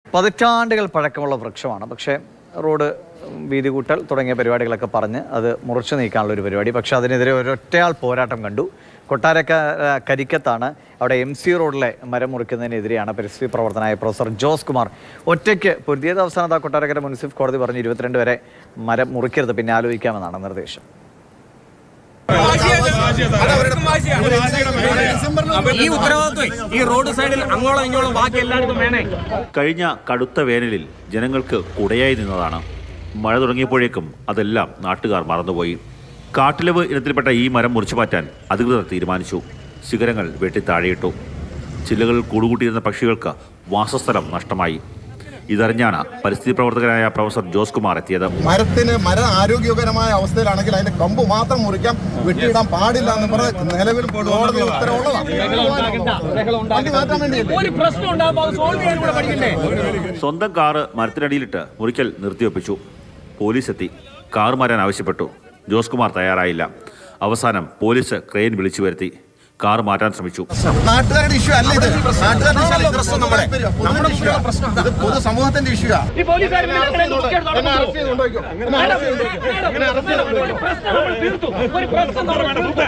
പതിറ്റാണ്ടുകൾ പഴക്കമുള്ള വൃക്ഷമാണ് പക്ഷേ റോഡ് വീതി കൂട്ടൽ തുടങ്ങിയ പരിപാടികളൊക്കെ പറഞ്ഞ് അത് മുറിച്ചു നീക്കാനുള്ള ഒരു പരിപാടി പക്ഷേ അതിനെതിരെ ഒരൊറ്റയാൾ പോരാട്ടം കണ്ടു കൊട്ടാരക്ക ആ, കരിക്കത്താണ് അവിടെ എം സി റോഡിലെ മരം മുറിക്കുന്നതിനെതിരെയാണ് പരിസ്ഥിതി പ്രവർത്തനായ പ്രൊഫസർ ജോസ് കുമാർ ഒറ്റയ്ക്ക് പൊരുതിയത് അവസാനത്ത് ആ കൊട്ടാരക്കര മുനിസിപ്പൽ കോടതി പറഞ്ഞു ഇരുപത്തിരണ്ട് വരെ മരം മുറിക്കരുത് പിന്നെ ആലോചിക്കാമെന്നാണ് നിർദ്ദേശം അപ്പൊ ഈ ഉത്തരവാദിത്വം ഈ റോഡ് സൈഡിൽ അങ്ങോളം ഇങ്ങോളം ബാക്കി എല്ലായിടത്തും വേണേ കഴിഞ്ഞ കടുത്ത വേനലിൽ ജനങ്ങൾക്ക് കുടയായി നിന്നതാണ് മഴ തുടങ്ങിയപ്പോഴേക്കും അതെല്ലാം നാട്ടുകാർ മറന്നുപോയി കാട്ടിലവ് ഇനത്തിൽപ്പെട്ട ഈ മരം മുറിച്ചു മാറ്റാൻ അധികൃതർ തീരുമാനിച്ചു ശിഖരങ്ങൾ വെട്ടി താഴെയിട്ടു ചില്ലകളിൽ കൂടുകൂട്ടിയിരുന്ന പക്ഷികൾക്ക് വാസസ്ഥലം നഷ്ടമായി ഇതറിഞ്ഞാണ് പരിസ്ഥിതി പ്രവർത്തകനായ പ്രൊഫസർ ജോസ് കുമാർ എത്തിയത് മരത്തിന് മരം ആരോഗ്യകരമായ അവസ്ഥയിലാണെങ്കിൽ അതിന്റെ കമ്പ് മാത്രം മുറിക്കാം വെട്ടിയിടാൻ പാടില്ല എന്ന് പറഞ്ഞ് നിലവിൽ കോടതി ഉത്തരവുള്ളതാണ് വണ്ടി മാറ്റാൻ വേണ്ടിയല്ലേ ഒരു പ്രശ്നം ഉണ്ടാകുമ്പോൾ അത് സോൾവ് ചെയ്യാൻ കൂടെ പഠിക്കണ്ടേ സ്വന്തം കാറ് മരത്തിനടിയിലിട്ട് മുറിക്കൽ നിർത്തിവെപ്പിച്ചു പോലീസ് എത്തി കാർ മാറാൻ ആവശ്യപ്പെട്ടു ജോസ് കുമാർ തയ്യാറായില്ല അവസാനം പോലീസ് ക്രെയിൻ വിളിച്ചു വരുത്തി കാർ മാറ്റാൻ ശ്രമിച്ചു നാട്ടുകാരുടെ ഇഷ്യൂ അല്ല ഇത് നാട്ടുകാരുടെ ഇഷ്യൂ അല്ല പ്രശ്നം നമ്മുടെ നമ്മുടെ ഇഷ്യൂ ഇത് പൊതു സമൂഹത്തിന്റെ ഇഷ്യൂ ആ ഈ പോലീസുകാർ എന്നെ അറസ്റ്റ് ചെയ്ത് കൊണ്ടുപോയിക്കോ എന്നെ അറസ്റ്റ് ചെയ്ത് കൊണ്ടുപോയിക്കോ. ഒരു പ്രശ്നം നമ്മൾ തീർത്തു ഒരു പ്രശ്നം നമ്മൾ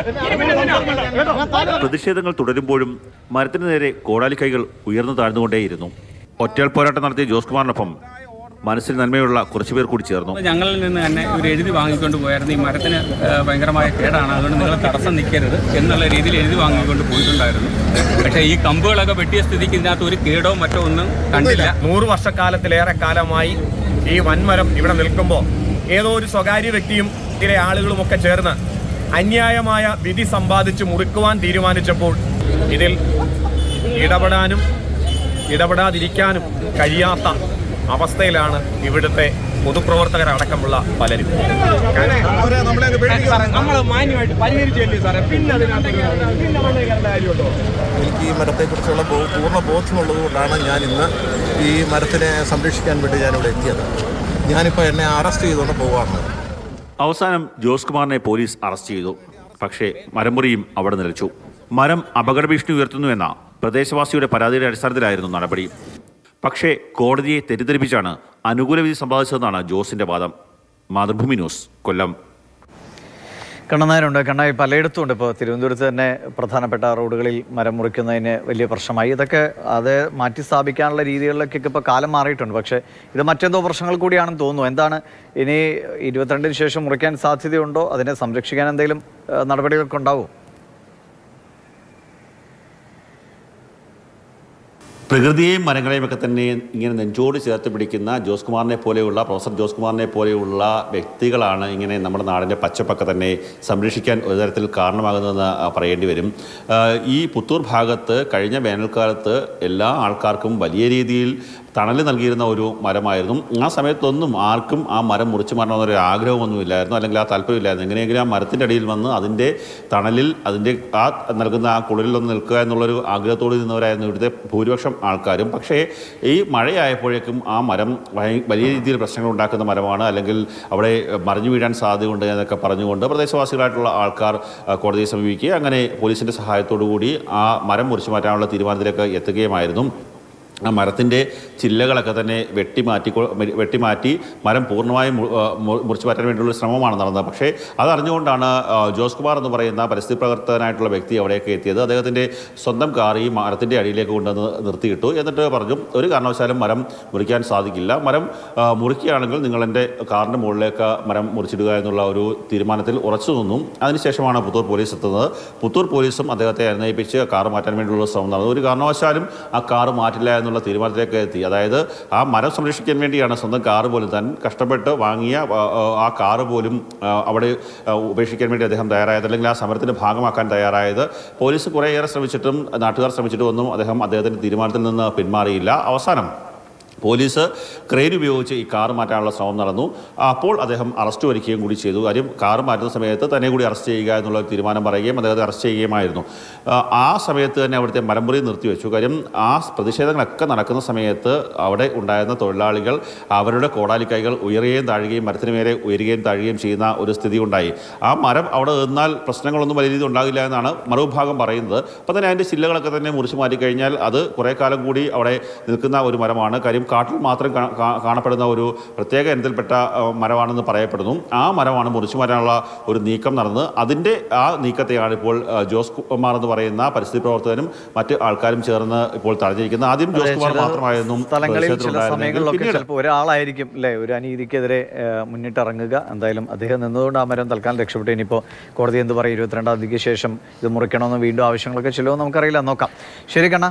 തീർത്തു. പ്രതിഷേധങ്ങൾ തുടരുമ്പോഴും മരത്തിന് നേരെ കോടാലി കൈകൾ ഉയർന്നു താഴ്ന്നുകൊണ്ടേയിരുന്നു ഒറ്റയാൾ പോരാട്ടം നടത്തിയ ജോസ് കുമാറിനൊപ്പം മനസ്സിൽ നന്മയുള്ള കുറച്ചുപേർ കൂടി ചേർന്നു ഞങ്ങളിൽ നിന്ന് തന്നെ ഒരു എഴുതി വാങ്ങിക്കൊണ്ട് പോയായിരുന്നു ഈ മരത്തിന് ഏഹ്, ഭയങ്കരമായ കേടാണ് അതുകൊണ്ട് നിങ്ങൾ തടസ്സം നിൽക്കരുത് എന്നുള്ള രീതിയിൽ എഴുതി വാങ്ങിക്കൊണ്ട് പോയിട്ടുണ്ടായിരുന്നു പക്ഷേ ഈ കമ്പുകളൊക്കെ വെട്ടിയ സ്ഥിതിക്ക് ഇതിനകത്ത് ഒരു കേടോ മറ്റോ ഒന്നും കണ്ടില്ല നൂറ് വർഷക്കാലത്തിലേറെ കാലമായി ഈ വൻമരം ഇവിടെ നിൽക്കുമ്പോൾ ഏതോ ഒരു സ്വകാര്യ വ്യക്തിയും ചില ആളുകളുമൊക്കെ ചേർന്ന് അന്യായമായ വിധി സമ്പാദിച്ച് മുറിക്കുവാൻ തീരുമാനിച്ചപ്പോൾ ഇതിൽ ഇടപെടാനും ഇടപെടാതിരിക്കാനും കഴിയാത്ത അവസ്ഥയിലാണ് ഇവിടുത്തെ പൊതുപ്രവർത്തകരടക്കമുള്ള പലരും അവരെ നമ്മളെ അങ്ങ് പേടിപ്പിക്കാൻ നമ്മൾ മാന്യമായിട്ട് പരിഹരിച്ചല്ലേ സാറേ പിന്നെ അതിനകത്ത് പിന്നെ മണ്ണിൽ കയറേണ്ട കാര്യമുണ്ടോ എനിക്ക് ഈ മരത്തെക്കുറിച്ചുള്ള ബോ- പൂർണ്ണ ബോധ്യമുള്ളത് കൊണ്ടാണ് ഞാൻ ഇന്ന് ഈ മരത്തിനെ സംരക്ഷിക്കാൻ വേണ്ടി ഞാനിവിടെ എത്തിയത് ഞാനിപ്പോൾ എന്നെ അറസ്റ്റ് ചെയ്തുകൊണ്ട് പോവാണ് അവസാനം ജോസ് കുമാറിനെ പോലീസ് അറസ്റ്റ് ചെയ്തു പക്ഷേ മരമുറിയും അവിടെ നിലച്ചു മരം അപകട ഭീഷണി ഉയർത്തുന്നുവെന്ന പ്രദേശവാസിയുടെ പരാതിയുടെ അടിസ്ഥാനത്തിലായിരുന്നു നടപടി പക്ഷേ കോടതിയെ തെറ്റിദ്ധരിപ്പിച്ചാണ് അനുകൂല വിധി സമ്പാദിച്ചതെന്നാണ് ജോസിന്റെ വാദം മാതൃഭൂമി ന്യൂസ് കൊല്ലം കണ്ണനായരുണ്ട് കണ്ണായി പലയിടത്തും ഉണ്ട് ഇപ്പോൾ തിരുവനന്തപുരത്ത് തന്നെ പ്രധാനപ്പെട്ട റോഡുകളിൽ മരം മുറിക്കുന്നതിന് വലിയ പ്രശ്നമായി ഇതൊക്കെ അത് മാറ്റി സ്ഥാപിക്കാനുള്ള രീതികളിലൊക്കെ ഇപ്പോൾ കാലം മാറിയിട്ടുണ്ട് പക്ഷേ ഇത് മറ്റെന്തോ പ്രശ്നങ്ങൾ കൂടിയാണെന്ന് തോന്നുന്നു എന്താണ് ഇനി ഇരുപത്തിരണ്ടിന് ശേഷം മുറിക്കാൻ സാധ്യതയുണ്ടോ അതിനെ സംരക്ഷിക്കാൻ എന്തെങ്കിലും ഏഹ്, നടപടികളൊക്കെ ഉണ്ടാവുമോ പ്രകൃതിയെയും മരങ്ങളെയും ഒക്കെ തന്നെ ഇങ്ങനെ നെഞ്ചോട് ചേർത്ത് പിടിക്കുന്ന ജോസ് കുമാറിനെ പോലെയുള്ള പ്രൊഫസർ ജോസ് കുമാറിനെ പോലെയുള്ള വ്യക്തികളാണ് ഇങ്ങനെ നമ്മുടെ നാടിൻ്റെ പച്ചപ്പൊക്കെ തന്നെ സംരക്ഷിക്കാൻ ഒരു തരത്തിൽ കാരണമാകുന്നതെന്ന് ആ, പറയേണ്ടി വരും ആ, ഈ പുത്തൂർ ഭാഗത്ത് കഴിഞ്ഞ വേനൽക്കാലത്ത് എല്ലാ ആൾക്കാർക്കും വലിയ രീതിയിൽ തണൽ നൽകിയിരുന്ന ഒരു മരമായിരുന്നു ആ സമയത്തൊന്നും ആർക്കും ആ മരം മുറിച്ചു മാറണമെന്നൊരു ആഗ്രഹമൊന്നുമില്ലായിരുന്നു അല്ലെങ്കിൽ ആ താല്പര്യമില്ലായിരുന്നു എങ്ങനെയെങ്കിലും ആ മരത്തിൻ്റെ അടിയിൽ വന്ന് അതിൻ്റെ തണലിൽ അതിൻ്റെ ആ നൽകുന്ന ആ കുളിരിലൊന്ന് നിൽക്കുക എന്നുള്ളൊരു ആഗ്രഹത്തോട് നിന്നവരായിരുന്നു ഇവിടുത്തെ ഭൂരിപക്ഷം ആൾക്കാരും പക്ഷേ ഈ മഴയായപ്പോഴേക്കും ആ മരം ഭയ- വലിയ രീതിയിൽ പ്രശ്നങ്ങൾ ഉണ്ടാക്കുന്ന മരമാണ് അല്ലെങ്കിൽ അവിടെ മറിഞ്ഞു വീഴാൻ സാധ്യതയുണ്ട് എന്നൊക്കെ പറഞ്ഞുകൊണ്ട് പ്രദേശവാസികളായിട്ടുള്ള ആൾക്കാർ ആ, കോടതിയെ സമീപിക്കുകയും അങ്ങനെ പോലീസിൻ്റെ സഹായത്തോടു കൂടി ആ മരം മുറിച്ചു മാറ്റാനുള്ള തീരുമാനത്തിലേക്ക് എത്തുകയുമായിരുന്നു ആ മരത്തിൻ്റെ ചില്ലകളൊക്കെ തന്നെ വെട്ടിമാറ്റി വെട്ടിമാറ്റി മരം പൂർണ്ണമായും മു- ആ, മു- മുറിച്ചു മാറ്റാൻ വേണ്ടിയുള്ള ശ്രമമാണ് നടന്നത് പക്ഷേ അതറിഞ്ഞുകൊണ്ടാണ് ആ, ജോസ് കുമാർ എന്ന് പറയുന്ന പരിസ്ഥിതി പ്രവർത്തകനായിട്ടുള്ള വ്യക്തി അവിടേക്ക് എത്തിയത് അദ്ദേഹത്തിൻ്റെ സ്വന്തം കാർ ഈ മരത്തിൻ്റെ അടിയിലേക്ക് കൊണ്ടുവന്ന് നിർത്തിയിട്ടു എന്നിട്ട് പറഞ്ഞു ഒരു കാരണവശാലും മരം മുറിക്കാൻ സാധിക്കില്ല മരം ആ, മുറിക്കുകയാണെങ്കിൽ നിങ്ങൾ എൻ്റെ കാറിൻ്റെ മുകളിലേക്ക് മരം മുറിച്ചിടുക എന്നുള്ള ഒരു തീരുമാനത്തിൽ ഉറച്ചു നിന്നു അതിനുശേഷമാണ് പുത്തൂർ പോലീസ് എത്തുന്നത് പുത്തൂർ പോലീസും അദ്ദേഹത്തെ അനുനയിപ്പിച്ച് കാർ മാറ്റാൻ വേണ്ടിയുള്ള ശ്രമം നടന്നു ഒരു കാരണവശാലും ആ കാർ മാറ്റില്ല എന്നുള്ള തീരുമാനത്തിലേക്ക് എത്തി അതായത് ആ മരം സംരക്ഷിക്കാൻ വേണ്ടിയാണ് സ്വന്തം കാറ് പോലും താൻ കഷ്ടപ്പെട്ട് വാങ്ങിയ ആ, ആ, ആ കാറ് പോലും ആ, അവിടെ ആ, ഉപേക്ഷിക്കാൻ വേണ്ടി അദ്ദേഹം തയ്യാറായത് അല്ലെങ്കിൽ ആ സമരത്തിൻ്റെ ഭാഗമാക്കാൻ തയ്യാറായത് പോലീസ് കുറേയേറെ ശ്രമിച്ചിട്ടും നാട്ടുകാർ ശ്രമിച്ചിട്ടും ഒന്നും അദ്ദേഹം അദ്ദേഹത്തിൻ്റെ തീരുമാനത്തിൽ നിന്ന് പിന്മാറിയില്ല അവസാനം പോലീസ് ക്രെയിൻ ഉപയോഗിച്ച് ഈ കാർ മാറ്റാനുള്ള ശ്രമം നടന്നു അപ്പോൾ അദ്ദേഹം അറസ്റ്റ് വരിക്കുകയും കൂടി ചെയ്തു കാര്യം കാർ മാറ്റുന്ന സമയത്ത് തന്നെ കൂടി അറസ്റ്റ് ചെയ്യുക എന്നുള്ള ഒരു തീരുമാനം പറയുകയും അദ്ദേഹത്തെ അറസ്റ്റ് ചെയ്യുകയുമായിരുന്നു ആ, ആ സമയത്ത് തന്നെ അവിടുത്തെ മലമ്പുറി നിർത്തിവെച്ചു കാര്യം ആ പ്രതിഷേധങ്ങളൊക്കെ നടക്കുന്ന സമയത്ത് അവിടെ ഉണ്ടായിരുന്ന തൊഴിലാളികൾ അവരുടെ കോടാലിക്കൈകൾ ഉയരുകയും താഴുകയും മരത്തിന് മേലെ ഉയരുകയും താഴുകയും ചെയ്യുന്ന ഒരു സ്ഥിതി ഉണ്ടായി ആ മരം അവിടെ നിന്നാൽ പ്രശ്നങ്ങളൊന്നും വലിയ രീതിയിൽ ഉണ്ടാകില്ല എന്നാണ് മറുഭാഗം പറയുന്നത് അപ്പോൾ തന്നെ അതിൻ്റെ ചില്ലകളൊക്കെ തന്നെ മുറിച്ച് മാറ്റിക്കഴിഞ്ഞാൽ അത് കുറേ കാലം കൂടി അവിടെ നിൽക്കുന്ന ഒരു മരമാണ് കാര്യം കാട്ടിൽ മാത്രം കാ- കാ- കാണപ്പെടുന്ന ഒരു പ്രത്യേക ഇനത്തിൽപ്പെട്ട ആ, മരമാണെന്ന് പറയപ്പെടുന്നു ആ മരമാണ് മുറിച്ചു മാറ്റാനുള്ള ഒരു നീക്കം നടന്നത് അതിൻ്റെ ആ നീക്കത്തെയാണ് ഇപ്പോൾ ആ, ജോസ് കുമാർ എന്ന് പറയുന്ന പരിസ്ഥിതി പ്രവർത്തകനും മറ്റ് ആൾക്കാരും ചേർന്ന് ഇപ്പോൾ തടഞ്ഞിരിക്കുന്നത് ആദ്യം ജോസ് കുമാർ ചില മാത്രമായിരുന്നു സ്ഥലങ്ങളിൽ ചില പ്രതിഷേധത്തിലുണ്ടായിരുന്നെങ്കിൽ സമയങ്ങളിലൊക്കെ പിന്നീട് ചിലപ്പോൾ ഒരാളായിരിക്കും അല്ലേ ഒരു അനീതിക്കെതിരെ ഏഹ്, മുന്നിട്ടിറങ്ങുക എന്തായാലും അദ്ദേഹം നിന്നതുകൊണ്ട് ആ മരം തൽക്കാലം രക്ഷപ്പെട്ടു ഇനിയിപ്പോൾ കോടതി എന്ത് പറയും ഇരുപത്തിരണ്ടാം തീയതിക്ക് ശേഷം ഇത് മുറിക്കണമെന്ന് വീണ്ടും ആവശ്യങ്ങളൊക്കെ ചെല്ലുമോ നമുക്കറിയില്ല നോക്കാം ശരി കണ്ണ